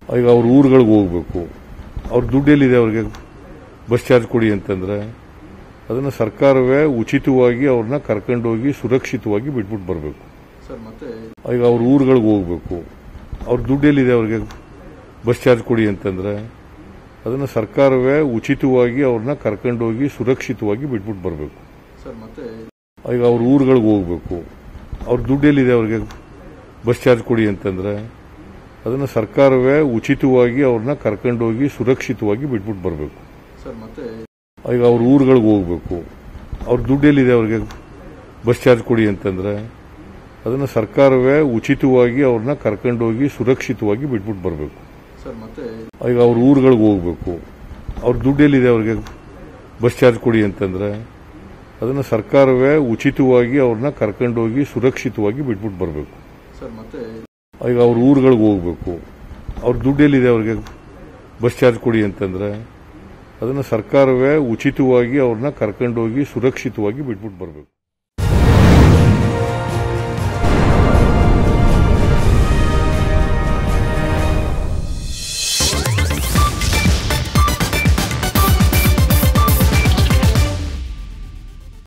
ಈಗ ಅವ್ರ ಊರುಗಳಿಗೆ ಹೋಗ್ಬೇಕು ಅವ್ರ ದುಡ್ಡು ಎಲ್ಲಿದೆ ಅವ್ರಿಗೆ ಬಸ್ ಚಾರ್ಜ್ ಕೊಡಿ ಅಂತಂದ್ರೆ ಅದನ್ನು ಸರ್ಕಾರವೇ ಉಚಿತವಾಗಿ ಅವ್ರನ್ನ ಕರ್ಕೊಂಡೋಗಿ ಸುರಕ್ಷಿತವಾಗಿ ಬಿಟ್ಬಿಟ್ಟು ಬರಬೇಕು ಸರ್ ಮತ್ತೆ ಈಗ ಅವ್ರ ಊರುಗಳಿಗೆ ಹೋಗ್ಬೇಕು ಅವ್ರ ದುಡ್ಡು ಎಲ್ಲಿದೆ ಅವ್ರಿಗೆ ಬಸ್ ಚಾರ್ಜ್ ಕೊಡಿ ಅಂತಂದ್ರೆ ಅದನ್ನು ಸರ್ಕಾರವೇ ಉಚಿತವಾಗಿ ಅವ್ರನ್ನ ಕರ್ಕೊಂಡೋಗಿ ಸುರಕ್ಷಿತವಾಗಿ ಬಿಟ್ಬಿಟ್ಟು ಬರಬೇಕು ಸರ್ ಮತ್ತೆ ಈಗ ಅವ್ರ ಊರುಗಳಿಗೆ ಹೋಗ್ಬೇಕು ಅವ್ರ ದುಡ್ಡು ಎಲ್ಲಿದೆ ಅವ್ರಿಗೆ ಬಸ್ ಚಾರ್ಜ್ ಕೊಡಿ ಅಂತಂದ್ರೆ ಅದನ್ನು ಸರ್ಕಾರವೇ ಉಚಿತವಾಗಿ ಅವ್ರನ್ನ ಕರ್ಕೊಂಡೋಗಿ ಸುರಕ್ಷಿತವಾಗಿ ಬಿಟ್ಬಿಟ್ಟು ಬರಬೇಕು ಸರ್ ಮತ್ತೆ ಈಗ ಅವ್ರ ಊರುಗಳಿಗೆ ಹೋಗ್ಬೇಕು ಅವ್ರ ದುಡ್ಡು ಎಲ್ಲಿದೆ ಅವ್ರಿಗೆ ಬಸ್ ಚಾರ್ಜ್ ಕೊಡಿ ಅಂತಂದ್ರೆ ಅದನ್ನು ಸರ್ಕಾರವೇ ಉಚಿತವಾಗಿ ಅವ್ರನ್ನ ಕರ್ಕೊಂಡೋಗಿ ಸುರಕ್ಷಿತವಾಗಿ ಬಿಟ್ಬಿಟ್ಟು ಬರಬೇಕು ಸರ್ ಮತ್ತೆ ಈಗ ಅವ್ರ ಊರುಗಳಿಗೆ ಹೋಗ್ಬೇಕು ಅವ್ರ ದುಡ್ಡು ಎಲ್ಲಿದೆ ಅವ್ರಿಗೆ ಬಸ್ ಚಾರ್ಜ್ ಕೊಡಿ ಅಂತಂದ್ರೆ ಅದನ್ನು ಸರ್ಕಾರವೇ ಉಚಿತವಾಗಿ ಅವ್ರನ್ನ ಕರ್ಕೊಂಡೋಗಿ ಸುರಕ್ಷಿತವಾಗಿ ಬಿಟ್ಬಿಟ್ಟು ಬರಬೇಕು ಸರ್ ಮತ್ತೆ ಈಗ ಅವ್ರ ಊರುಗಳಿಗೆ ಹೋಗ್ಬೇಕು ಅವ್ರ ದುಡ್ಡು ಎಲ್ಲಿದೆ ಅವ್ರಿಗೆ ಬಸ್ ಚಾರ್ಜ್ ಕೊಡಿ ಅಂತಂದ್ರೆ ಅದನ್ನು ಸರ್ಕಾರವೇ ಉಚಿತವಾಗಿ ಅವ್ರನ್ನ ಕರ್ಕೊಂಡೋಗಿ ಸುರಕ್ಷಿತವಾಗಿ ಬಿಟ್ಬಿಟ್ಟು ಬರಬೇಕು